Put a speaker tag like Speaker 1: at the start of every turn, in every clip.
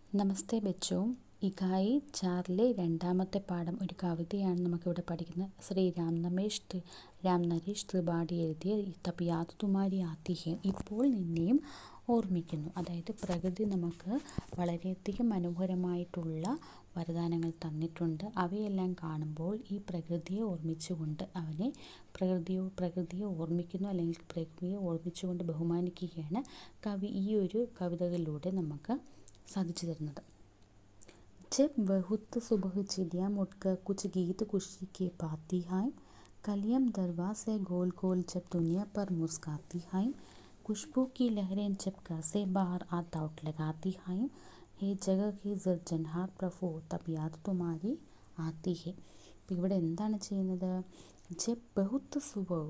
Speaker 1: നമസ്തേ ബച്ചോ ഇകായി ചാറിലെ രണ്ടാമത്തെ പാഠം ഒരു കവിതയാണ് നമുക്കിവിടെ പഠിക്കുന്നത് ശ്രീ രാം നമേഷ് ത്രി- രാം നരേഷ് ത്രിപാഠി എഴുതിയ തബ് യാദ് തുമാരി ആത്തി ഹെ ഇപ്പോൾ നിന്നെയും ഓർമ്മിക്കുന്നു അതായത് പ്രകൃതി നമുക്ക് വളരെയധികം മനോഹരമായിട്ടുള്ള വരദാനങ്ങൾ തന്നിട്ടുണ്ട് അവയെല്ലാം കാണുമ്പോൾ ഈ പ്രകൃതിയെ ഓർമ്മിച്ചുകൊണ്ട് അവനെ പ്രകൃതിയോ പ്രകൃതിയെ ഓർമ്മിക്കുന്നു അല്ലെങ്കിൽ പ്രകൃതിയെ ഓർമ്മിച്ചുകൊണ്ട് ബഹുമാനിക്കുകയാണ് കവി ഈ ഒരു കവിതകളിലൂടെ നമുക്ക് സാധിച്ചു തരുന്നത് जब बहुत सुबह चिड़िया मुड़कर कुछ गीत खुशी के पाती हैं कलियम दरवा से गोल गोल जब दुनिया पर मुस्काती हैं खुशबू की लहरें जब घर से बाहर आ दौड़ लगाती हैं हे जगह की ജർജൻഹാർ പ്രഭു തബ് യാദ് തുമാരി ആത്തി ഹെ ഇപ്പം ഇവിടെ എന്താണ് ചെയ്യുന്നത് ജബ് ബഹുത്ത് സുബഹ്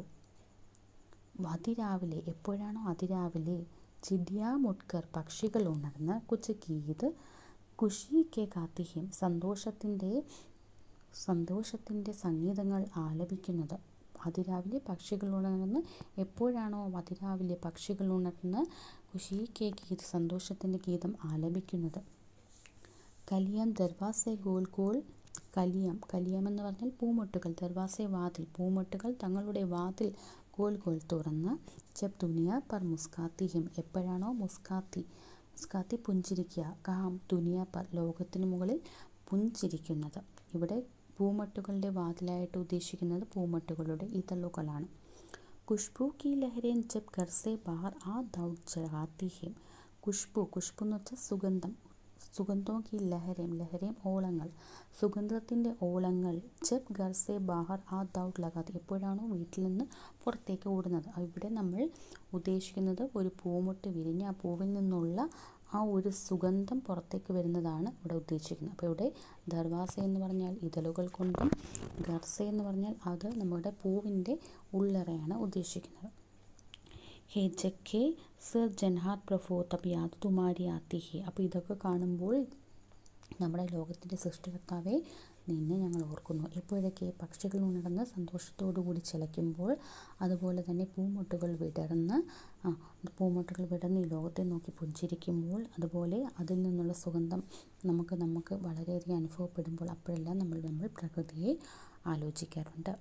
Speaker 1: അതിരാവിലെ എപ്പോഴാണോ അതിരാവിലെ ചിഡിയ മുട്കർ പക്ഷികൾ ഉണർന്ന് കുച്ച് ഗീത് ഖുഷി കെ കാത്തിഹ്യം സന്തോഷത്തിൻ്റെ സന്തോഷത്തിൻ്റെ സംഗീതങ്ങൾ ആലപിക്കുന്നത് അതിരാവിലെ പക്ഷികൾ ഉണർന്ന് എപ്പോഴാണോ അതിരാവിലെ പക്ഷികൾ ഉണർന്ന് ഖുഷി കെ ഗീത് സന്തോഷത്തിൻ്റെ ഗീതം ആലപിക്കുന്നത് കലിയം ദർവാസെ ഗോൽ ഗോൾ കലിയം കലിയം എന്ന് പറഞ്ഞാൽ പൂമൊട്ടുകൾ ദർവാസെ വാതിൽ പൂമൊട്ടുകൾ തങ്ങളുടെ വാതിൽ ഗോൽ ഗോൽ തുറന്ന് ജബ് ദുനിയ പർ മുസ്കാത്തി ഹിം എപ്പോഴാണോ മുസ്കാത്തി മുസ്കാത്തി പുഞ്ചിരിക്കുക കാം ദുനിയ പർ ലോകത്തിന് മുകളിൽ പുഞ്ചിരിക്കുന്നത് ഇവിടെ പൂമൊട്ടുകളുടെ വാതിലായിട്ട് ഉദ്ദേശിക്കുന്നത് പൂമൊട്ടുകളുടെ ഇതളുകളാണ് ഖുഷ്ബു കി ലഹരേൻ ജബ് ഘർ സെ ബാഹർ ആ ദൗഡ് ജഗാത്തി ഹിം ഖുഷ്ബു ഖുഷ്ബു എന്ന് വെച്ചാൽ സുഗന്ധം സുഗന്ധവും കി ലഹരയും ലഹരയും ഓളങ്ങൾ സുഗന്ധത്തിൻ്റെ ഓളങ്ങൾ ജബ് ഘർ സെ ബാഹർ ആ ദൗഡ് ലഗാത്തി എപ്പോഴാണോ വീട്ടിൽ നിന്ന് പുറത്തേക്ക് ഓടുന്നത് ഇവിടെ നമ്മൾ ഉദ്ദേശിക്കുന്നത് ഒരു പൂമുട്ട് വിരിഞ്ഞ് ആ പൂവിൽ നിന്നുള്ള ആ ഒരു സുഗന്ധം പുറത്തേക്ക് വരുന്നതാണ് ഇവിടെ ഉദ്ദേശിക്കുന്നത് അപ്പോൾ ഇവിടെ ദർവാസ എന്ന് പറഞ്ഞാൽ ഇതളുകൾ കൊണ്ടും ഗർസ എന്ന് പറഞ്ഞാൽ അത് നമ്മുടെ പൂവിൻ്റെ ഉള്ളറയാണ് ഉദ്ദേശിക്കുന്നത് ഹേ ജക്കെ സർ ജൻഹാർ പ്രഭു തബ് യാദ് തുമാരി ആത്തി ഹെ അപ്പോൾ ഇതൊക്കെ കാണുമ്പോൾ നമ്മുടെ ലോകത്തിൻ്റെ സൃഷ്ടികർത്താവെ നിന്നെ ഞങ്ങൾ ഓർക്കുന്നു എപ്പോഴൊക്കെ പക്ഷികൾ ഉണർന്ന് സന്തോഷത്തോടു കൂടി ചിലയ്ക്കുമ്പോൾ അതുപോലെ തന്നെ പൂമൊട്ടുകൾ വിടർന്ന് ആ പൂമൊട്ടുകൾ വിടർന്ന് ഈ ലോകത്തെ നോക്കി പുഞ്ചിരിക്കുമ്പോൾ അതുപോലെ അതിൽ നിന്നുള്ള സുഗന്ധം നമുക്ക് നമുക്ക് വളരെയധികം അനുഭവപ്പെടുമ്പോൾ അപ്പോഴെല്ലാം നമ്മൾ നമ്മൾ പ്രകൃതിയെ ആലോചിക്കാറുണ്ട്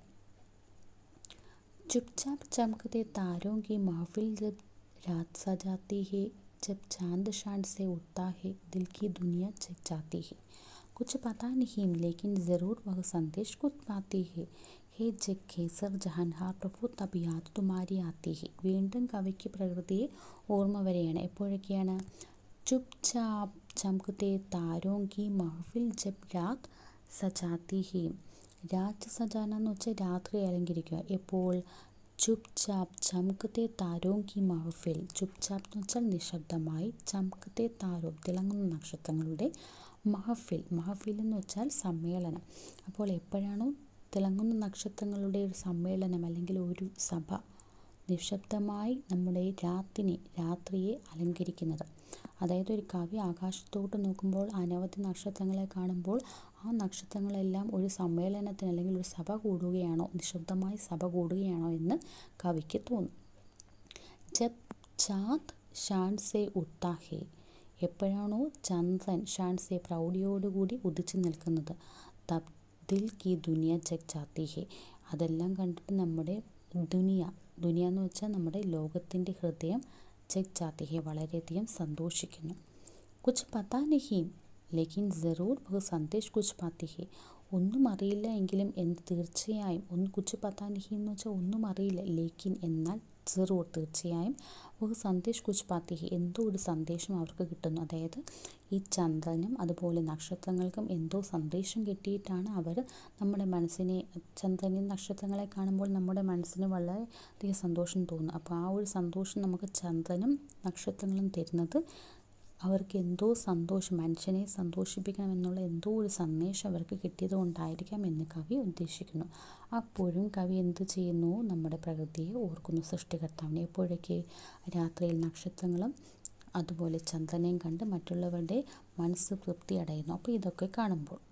Speaker 1: चुपचाप चमकते तारों की महफिल जब रात सजाती है जब चांद शान से उठता है दिल की दुनिया जग जाती है कुछ पता नहीं लेकिन ज़रूर वह संदेश कुछ पाती है ഹേ ജഗ് ഖേസർ ജഹാൻഹാർ പ്രഭു തബ് യാദ് തുമാരി ആത്തി ഹെ വീണ്ടും കവിക്ക് പ്രകൃതിയെ ഓർമ്മ വരെയാണ് എപ്പോഴൊക്കെയാണ് ചുപ് ചാപ് ചമക്കത്തെ താരോം കി മഹഫിൽ ജബ് രാത് സജാത്തി ഹെ രാത്രി സജാന എന്ന് വെച്ചാൽ രാത്രി അലങ്കരിക്കുക എപ്പോൾ ചുപ് ചാപ് ചമക്കത്തെ താരോം കി മഹഫിൽ ചുപ് ചാപ് എന്ന് വെച്ചാൽ നിശബ്ദമായി ചമക്കത്തെ താരോം തിളങ്ങുന്ന നക്ഷത്രങ്ങളുടെ മഹഫിൽ മഹഫിൽ എന്ന് വെച്ചാൽ സമ്മേളനം അപ്പോൾ എപ്പോഴാണോ തിളങ്ങുന്ന നക്ഷത്രങ്ങളുടെ ഒരു സമ്മേളനം അല്ലെങ്കിൽ ഒരു സഭ നിശബ്ദമായി നമ്മുടെ രാത്തിനെ രാത്രിയെ അലങ്കരിക്കുന്നത് അതായത് ഒരു കവി ആകാശത്തോട്ട് നോക്കുമ്പോൾ അനവധി നക്ഷത്രങ്ങളെ കാണുമ്പോൾ ആ നക്ഷത്രങ്ങളെല്ലാം ഒരു സമ്മേളനത്തിന് അല്ലെങ്കിൽ ഒരു സഭ കൂടുകയാണോ നിശബ്ദമായി സഭ കൂടുകയാണോ എന്ന് കവിക്ക് തോന്നും ജബ് ചാന്ദ് ഷാൻ സെ ഉട്ടാ ഹേ എപ്പോഴാണോ ചന്ദ്രൻ ഷാൻ സെ പ്രൗഢിയോടുകൂടി ഉദിച്ചു നിൽക്കുന്നത് തബ് ദിൽ കി ദുനിയ ജഗ് ചാത്തി ഹേ അതെല്ലാം കണ്ടിട്ട് നമ്മുടെ ദുനിയ ദുനിയ എന്ന് വെച്ചാൽ നമ്മുടെ ലോകത്തിൻ്റെ ഹൃദയം ജഗ് ചാത്തി ഹേ വളരെയധികം സന്തോഷിക്കുന്നു കുച്ച് പത്താ നഹീം ലേക്കിൻ ജറൂർ ബഹു സന്ദേശ് കുച്ച് പാത്തി ഹേ ഒന്നും അറിയില്ല എങ്കിലും എന്ത് തീർച്ചയായും ഒന്ന് കുച്ച് പത്താ നഹീം എന്ന് വെച്ചാൽ ഒന്നും അറിയില്ല ലേക്കിൻ എന്നാൽ ജറൂർ തീർച്ചയായും ഒരു സന്ദേശ് കുച്ച് പാത്തി ഹേ എന്തോ ഒരു സന്ദേശം അവർക്ക് കിട്ടുന്നു അതായത് ഈ ചന്ദ്രനും അതുപോലെ നക്ഷത്രങ്ങൾക്കും എന്തോ സന്ദേശം കിട്ടിയിട്ടാണ് അവർ നമ്മുടെ മനസ്സിനെ ചന്ദ്രനെയും നക്ഷത്രങ്ങളെ കാണുമ്പോൾ നമ്മുടെ മനസ്സിന് വളരെയധികം സന്തോഷം തോന്നും അപ്പോൾ ആ ഒരു സന്തോഷം നമുക്ക് ചന്ദ്രനും നക്ഷത്രങ്ങളും തരുന്നത് അവർക്ക് എന്തോ സന്തോഷം മനുഷ്യനെ സന്തോഷിപ്പിക്കണമെന്നുള്ള എന്തോ ഒരു സന്ദേശം അവർക്ക് കിട്ടിയത് കൊണ്ടായിരിക്കാം എന്ന് കവി ഉദ്ദേശിക്കുന്നു അപ്പോഴും കവി എന്ത് ചെയ്യുന്നു നമ്മുടെ പ്രകൃതിയെ ഓർക്കുന്നു സൃഷ്ടികർത്താവിനെ എപ്പോഴൊക്കെ രാത്രിയിൽ നക്ഷത്രങ്ങളും അതുപോലെ ചന്ദ്രനെയും കണ്ട് മറ്റുള്ളവരുടെ മനസ്സ് തൃപ്തി അടയുന്നു അപ്പോൾ ഇതൊക്കെ കാണുമ്പോൾ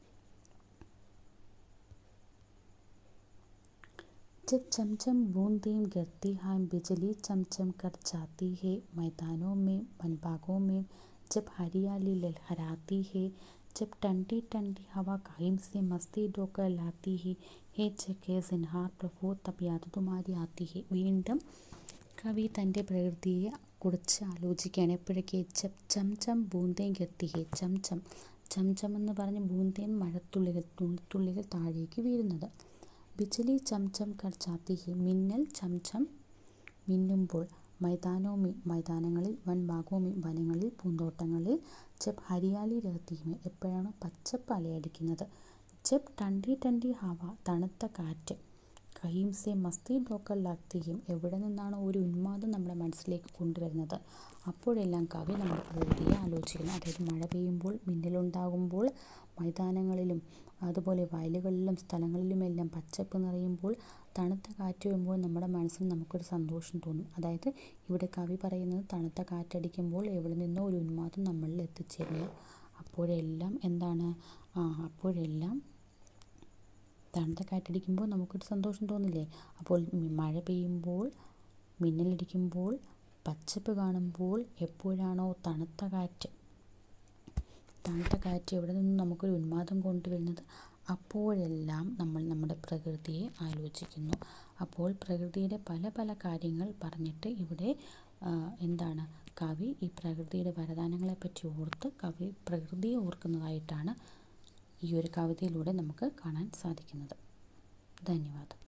Speaker 1: जब चमचम बूंदें गिरती हैं बिजली चमचम कर जाती है मैदानों में वनबागों में जब हरियाली लहराती है जब ठंडी ठंडी हवा कायम से मस्ती ढोकर लाती है ഹേ ചക്കെ സിൻഹാർ പ്രഭു തബ് യാദ് തുമാരി ആത്തി ഹെ വീണ്ടും കവി തൻ്റെ പ്രകൃതിയെ കുറിച്ച് ആലോചിക്കുകയാണ് എപ്പോഴൊക്കെ ചം ചം ചം ബൂന്തേം ഗത്തി ഹെ ചം ചം ചം ചം എന്ന് പറഞ്ഞ് ബൂന്തേം മഴത്തുള്ളികൾ തുള്ളിത്തുള്ളികൾ താഴേക്ക് വീഴുന്നത് ബിജലി ചം ചം കർ ചാത്തി ഹെ മിന്നൽ ചം ചം മിന്നുമ്പോൾ മൈതാനോമി മൈതാനങ്ങളിൽ വൻ ഭാഗോമി വനങ്ങളിൽ പൂന്തോട്ടങ്ങളിൽ ജബ് ഹരിയാലി രഹത്തിയുമേ എപ്പോഴാണ് പച്ചപ്പ് അലയടിക്കുന്നത് ജബ് ടണ്ടി ടണ്ടി ഹവ തണുത്ത കാറ്റ് കഹീം സെ മസ്തി ഡോക്കർ ലാഗ്തിയും എവിടെ നിന്നാണ് ഒരു ഉന്മാദം നമ്മുടെ മനസ്സിലേക്ക് കൊണ്ടുവരുന്നത് അപ്പോഴെല്ലാം കവി നമ്മുടെ പ്രകൃതിയെ ആലോചിക്കുന്നു അതായത് മഴ പെയ്യുമ്പോൾ മിന്നലുണ്ടാകുമ്പോൾ മൈതാനങ്ങളിലും അതുപോലെ വയലുകളിലും സ്ഥലങ്ങളിലുമെല്ലാം പച്ചപ്പ് നിറയുമ്പോൾ തണുത്ത കാറ്റ് വരുമ്പോൾ നമ്മുടെ മനസ്സിൽ നമുക്കൊരു സന്തോഷം തോന്നും അതായത് ഇവിടെ കവി പറയുന്നത് തണുത്ത കാറ്റടിക്കുമ്പോൾ എവിടെ നിന്നോ ഒരു ഉന്മാദം നമ്മളിൽ എത്തിച്ചേരുന്നു അപ്പോഴെല്ലാം എന്താണ് ആ അപ്പോഴെല്ലാം തണുത്ത കാറ്റടിക്കുമ്പോൾ നമുക്കൊരു സന്തോഷം തോന്നില്ലേ അപ്പോൾ മഴ പെയ്യുമ്പോൾ മിന്നലടിക്കുമ്പോൾ പച്ചപ്പ് കാണുമ്പോൾ എപ്പോഴാണോ തണുത്ത കാറ്റ് തണുത്ത കാറ്റ് എവിടെ നിന്നും നമുക്കൊരു ഉന്മാദം കൊണ്ടുവരുന്നത് അപ്പോഴെല്ലാം നമ്മൾ നമ്മുടെ പ്രകൃതിയെ ആലോചിക്കുന്നു അപ്പോൾ പ്രകൃതിയുടെ പല പല കാര്യങ്ങൾ പറഞ്ഞിട്ട് ഇവിടെ എന്താണ് കവി ഈ പ്രകൃതിയുടെ വരദാനങ്ങളെ പറ്റി ഓർത്ത് കവി പ്രകൃതിയെ ഓർക്കുന്നതായിട്ടാണ് ഈ ഒരു കവിതയിലൂടെ നമുക്ക് കാണാൻ സാധിക്കുന്നത് ധന്യവാദം